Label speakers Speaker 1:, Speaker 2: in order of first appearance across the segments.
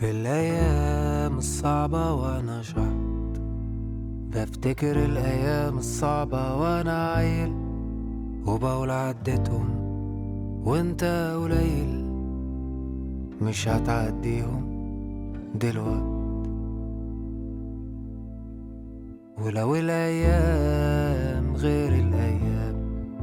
Speaker 1: في الأيام الصعبة وأنا شحط بفتكر الأيام الصعبة وأنا عيل وبقول عديتهم وأنت قليل مش هتعديهم دلوقت ولو الأيام غير الأيام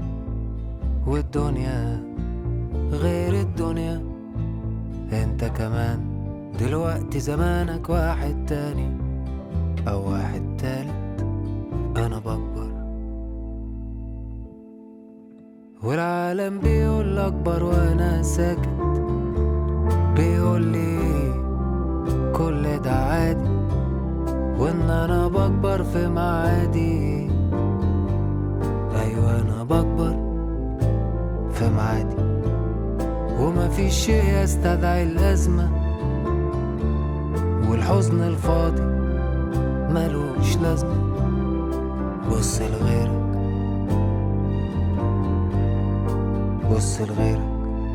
Speaker 1: والدنيا غير الدنيا انت كمان دلوقتي زمانك واحد تاني او واحد تالت انا بكبر والعالم بيقول اكبر وانا ساكت بيقول لي كل ده عادي وان انا بكبر في معادي ايوه انا بكبر في معادي وما في شيء يستدعي الأزمة والحزن الفاضي ملوش لازمة بص لغيرك بص لغيرك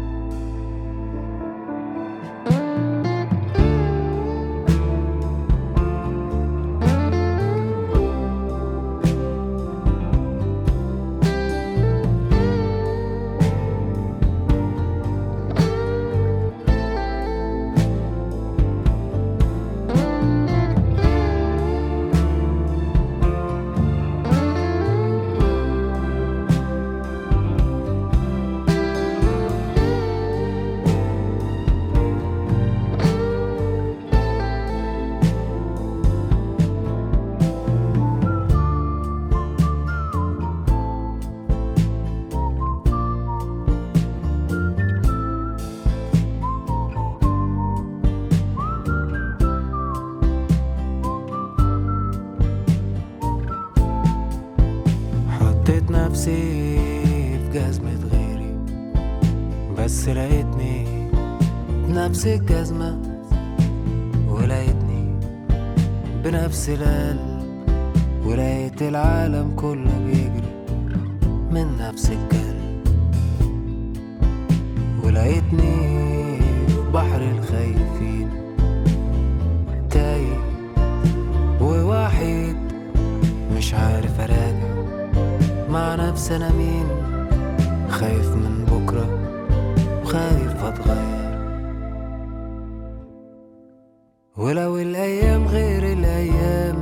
Speaker 1: حطيت نفسي في جزمة غيري بس لقيتني بنفس الجزمة ولقيتني بنفس القلب ولقيت العالم كله بيجري من نفس القلب ولقيتني في بحر الخايفين تايه ووحيد مش عارف اراجع مع نفسي انا مين خايف من بكره وخايف اتغير ولو الايام غير الايام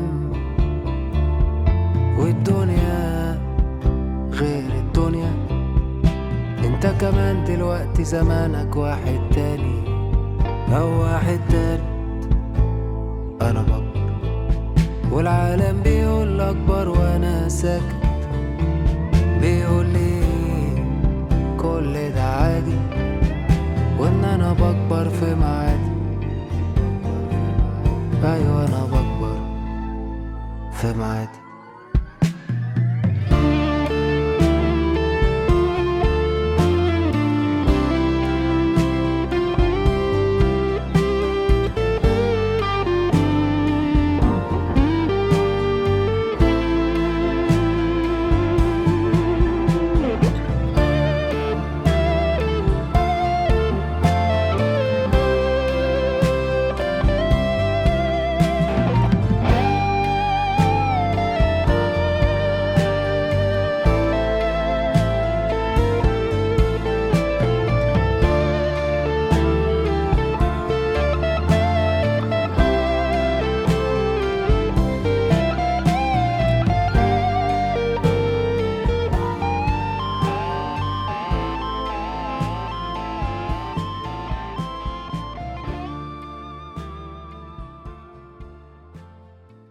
Speaker 1: والدنيا غير الدنيا انت كمان دلوقتي زمانك واحد تاني او واحد تالت انا بكبر والعالم بيقول اكبر وانا ساكت بيقول لي كل ده عادي وان انا بكبر في معادي ايوه انا بكبر في معادي